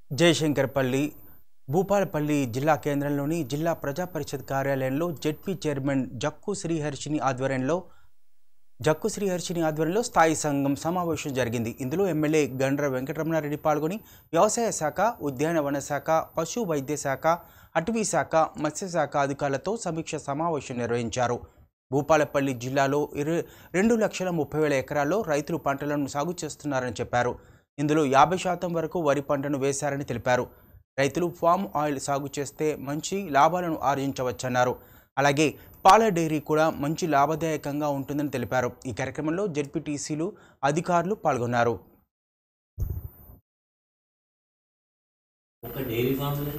జయశంకర్పల్లి భూపాలపల్లి జిల్లా కేంద్రంలోని జిల్లా ప్రజా పరిషత్ కార్యాలయంలో జెడ్పీ చైర్మన్ జక్కు శ్రీహర్షిని ఆధ్వర్యంలో జక్కు శ్రీహర్షిని ఆధ్వర్యంలో స్థాయి సంఘం సమావేశం జరిగింది ఇందులో ఎమ్మెల్యే గండ్ర వెంకటరమణారెడ్డి పాల్గొని వ్యవసాయ శాఖ ఉద్యానవన శాఖ పశు వైద్య శాఖ అటవీ శాఖ మత్స్యశాఖ అధికారులతో సమీక్ష సమావేశం నిర్వహించారు భూపాలపల్లి జిల్లాలో ఇరు రెండు లక్షల ముప్పై వేల ఎకరాల్లో రైతులు పంటలను సాగు చేస్తున్నారని చెప్పారు ఇందులో యాభై శాతం వరకు వరి పంటను వేశారని తెలిపారు రైతులు ఫామ్ ఆయిల్ సాగు చేస్తే మంచి లాభాలను ఆర్జించవచ్చన్నారు అలాగే పాల డైరీ కూడా మంచి లాభదాయకంగా ఉంటుందని తెలిపారు ఈ కార్యక్రమంలో జెడ్పీటీసీలు అధికారులు పాల్గొన్నారు ఒక డైరీ ఫామ్ లేదు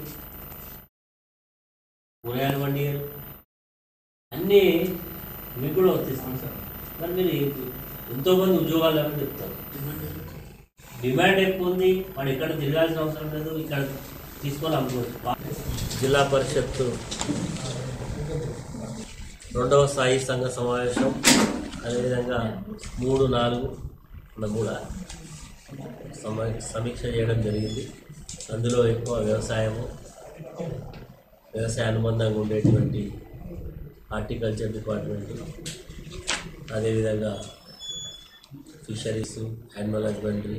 కూరగాయల బండి లేదు అన్నీ మీకు కూడా వర్తిస్తాం సార్ మరి మీరు ఎంతోమంది ఉద్యోగాలు లేవని చెప్తారు డిమాండ్ ఎక్కువ ఉంది వాడు ఎక్కడ తిరగాల్సిన అవసరం లేదు ఇక్కడ తీసుకొని అమ్ముకోవచ్చు జిల్లా పరిషత్ రెండవ స్థాయి సంఘ సమావేశం అదేవిధంగా మూడు నాలుగు ఉన్న మూడ సమ సమీక్ష చేయడం జరిగింది అందులో ఎక్కువ వ్యవసాయము వ్యవసాయ అనుబంధంగా ఉండేటువంటి హార్టికల్చర్ డిపార్ట్మెంట్ అదేవిధంగా ఫిషరీస్ యానిమల్ హస్బెండరీ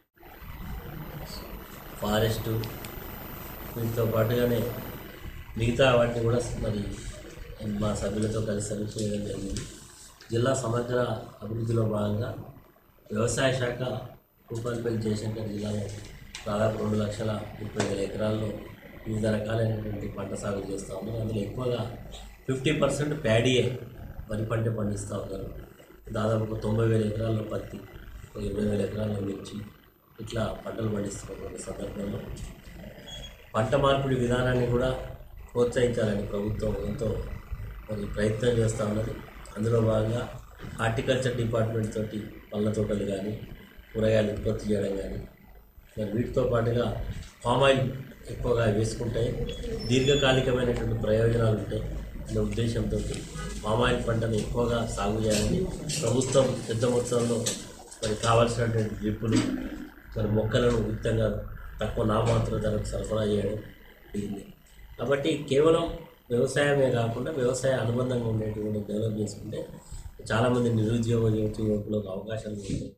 ఫారెస్టు వీటితో పాటుగానే మిగతా వాటిని కూడా మరి మా సభ్యులతో కలిసి సమీక్ష చేయడం జరిగింది జిల్లా సమగ్ర అభివృద్ధిలో భాగంగా వ్యవసాయ శాఖ భూపాలపల్లి జయశంకర్ జిల్లాలో దాదాపు రెండు లక్షల ముప్పై వేల ఎకరాల్లో వివిధ రకాలైనటువంటి పంట సాగు చేస్తూ ఉన్నారు అందులో ఎక్కువగా ఫిఫ్టీ పర్సెంట్ ప్యాడీయే వరి పంట పండిస్తూ ఉన్నారు దాదాపు ఒక తొంభై వేల ఎకరాల్లో పత్తి ఒక ఇరవై వేల ఎకరాల్లో మిర్చి ఇట్లా పంటలు పండిస్తున్నటువంటి సందర్భంలో పంట మార్పిడి విధానాన్ని కూడా ప్రోత్సహించాలని ప్రభుత్వం ఎంతో మరి ప్రయత్నం చేస్తూ ఉన్నది అందులో భాగంగా హార్టికల్చర్ డిపార్ట్మెంట్ తోటి పళ్ళ తోటలు కానీ కూరగాయలు ఉత్పత్తి చేయడం కానీ మరి వీటితో పాటుగా పామ్ ఆయిల్ ఎక్కువగా వేసుకుంటే దీర్ఘకాలికమైనటువంటి ప్రయోజనాలు ఉంటాయి అనే ఉద్దేశంతో పామ్ ఆయిల్ పంటను ఎక్కువగా సాగు చేయాలని ప్రభుత్వం పెద్ద మొత్తంలో మరి కావాల్సినటువంటి డ్రిప్పులు మరి మొక్కలను ఉచితంగా తక్కువ నామాత్ర ధరకు సరఫరా చేయడం జరిగింది కాబట్టి కేవలం వ్యవసాయమే కాకుండా వ్యవసాయ అనుబంధంగా ఉండేటువంటి డెవలప్ చేసుకుంటే చాలామంది నిరుద్యోగ యువత యువకులకు అవకాశాలు ఉంటాయి